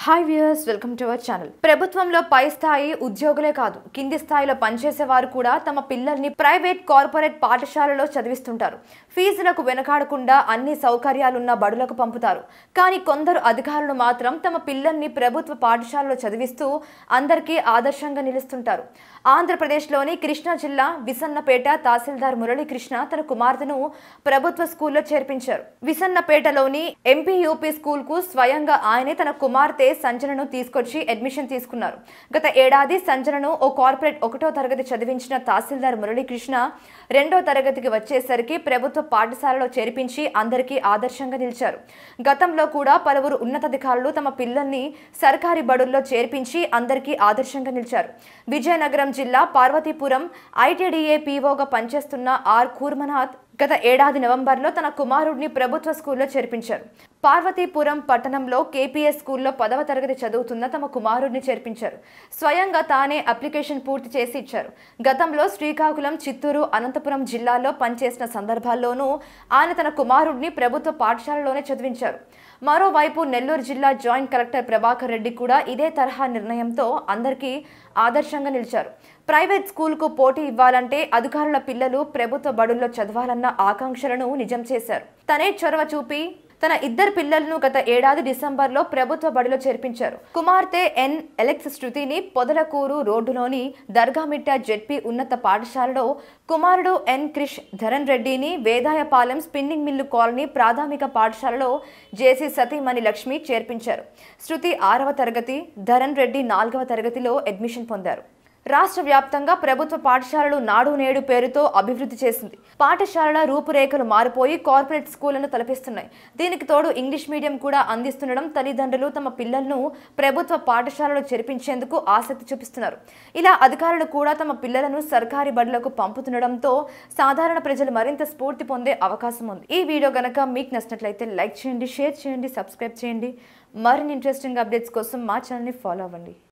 hi viewers welcome to our channel ప్రభుత్వంలో పై స్థాయి ఉద్యోగులే కాదు కింది స్థాయిలో పనిచేసే వారు కూడా తమ పిల్లల్ని ప్రైవేట్ కార్పొరేట్ పాఠశాలలో చదివిస్తుంటారు ఫీజులకు వెనకాడకుండా అన్ని సౌకర్యాలున్న బడులకు పంపుతారు కానీ కొందరు అధికారులు మాత్రం తమ పిల్లల్ని ప్రభుత్వ పాఠశాలలో చదివిస్తూ అందరికీ ఆదర్శంగా నిలుస్తుంటారు ఆంధ్రప్రదేశ్లోని కృష్ణా జిల్లా విసన్నపేట తహసీల్దార్ మురళీకృష్ణ తన కుమార్తెను ప్రభుత్వ స్కూల్లో చేర్పించారు విసన్నపేటలోని ఎంపీ యూపీ స్కూల్ కు స్వయంగా ఆయనే తన కుమార్తె సంజనను తీసుకొచ్చి అడ్మిషన్ తీసుకున్నారు గత ఏడాది సంజనను ఓ కార్పొరేట్ ఒకటో తరగతి చదివించిన తహసీల్దార్ మురళీకృష్ణ రెండో తరగతికి వచ్చేసరికి ప్రభుత్వ పాఠశాలలో చేర్పించి అందరికీ ఆదర్శంగా నిలిచారు గతంలో కూడా పలువురు ఉన్నతాధికారులు తమ పిల్లల్ని సర్కారీ బడుల్లో చేర్పించి అందరికీ ఆదర్శంగా నిలిచారు విజయనగరం జిల్లా పార్వతీపురం ఐటీడీఏ పీఓగా పనిచేస్తున్న ఆర్ కూర్మనాథ్ గత ఏడాది నవంబర్లో తన కుమారుడిని ప్రభుత్వ స్కూల్లో చేర్పించారు పార్వతీపురం పట్టణంలో కేపీఎస్ స్కూల్లో పదవ తరగతి చదువుతున్న తమ కుమారుడిని చేర్పించారు స్వయంగా తానే అప్లికేషన్ పూర్తి చేసి ఇచ్చారు గతంలో శ్రీకాకుళం చిత్తూరు అనంతపురం జిల్లాల్లో పనిచేసిన సందర్భాల్లోనూ ఆయన తన కుమారుడిని ప్రభుత్వ పాఠశాలలోనే చదివించారు మరోవైపు నెల్లూరు జిల్లా జాయింట్ కలెక్టర్ ప్రభాకర్ రెడ్డి కూడా ఇదే తరహా నిర్ణయంతో అందరికీ ఆదర్శంగా నిలిచారు ప్రైవేట్ స్కూల్కు పోటీ ఇవ్వాలంటే అధికారుల పిల్లలు ప్రభుత్వ బడుల్లో చదవాలన్న ఆకాంక్షలను నిజం చేశారు తనే చొరవ చూపి తన ఇద్దరు పిల్లలను గత ఏడాది డిసెంబర్లో ప్రభుత్వ బడిలో చేర్పించారు కుమార్తె ఎన్ ఎలెక్స్ శృతిని పొదలకూరు రోడ్డులోని దర్గామిట్ట జెడ్పీ ఉన్నత పాఠశాలలో కుమారుడు ఎన్ క్రిష్ ధరన్ రెడ్డిని వేదాయపాలెం స్పిన్నింగ్ మిల్లు కాలనీ ప్రాథమిక పాఠశాలలో జేసీ సతీమణి లక్ష్మి చేర్పించారు శృతి ఆరవ తరగతి ధరన్ రెడ్డి నాలుగవ తరగతిలో అడ్మిషన్ పొందారు రాష్ట్ర వ్యాప్తంగా ప్రభుత్వ పాఠశాలలు నాడు నేడు పేరుతో అభివృద్ధి చేసింది పాఠశాలల రూపురేఖలు మారిపోయి కార్పొరేట్ స్కూళ్లను తలపిస్తున్నాయి దీనికి తోడు ఇంగ్లీష్ మీడియం కూడా అందిస్తుండడం తల్లిదండ్రులు తమ పిల్లలను ప్రభుత్వ పాఠశాలలో చేర్పించేందుకు ఆసక్తి చూపిస్తున్నారు ఇలా అధికారులు కూడా తమ పిల్లలను సర్కారీ బడులకు పంపుతుండడంతో సాధారణ ప్రజలు మరింత స్ఫూర్తి పొందే అవకాశం ఉంది ఈ వీడియో గనక మీకు నచ్చినట్లయితే లైక్ చేయండి షేర్ చేయండి సబ్స్క్రైబ్ చేయండి మరిన్ని ఇంట్రెస్టింగ్ అప్డేట్స్ కోసం మా ఛానల్ని ఫాలో అవ్వండి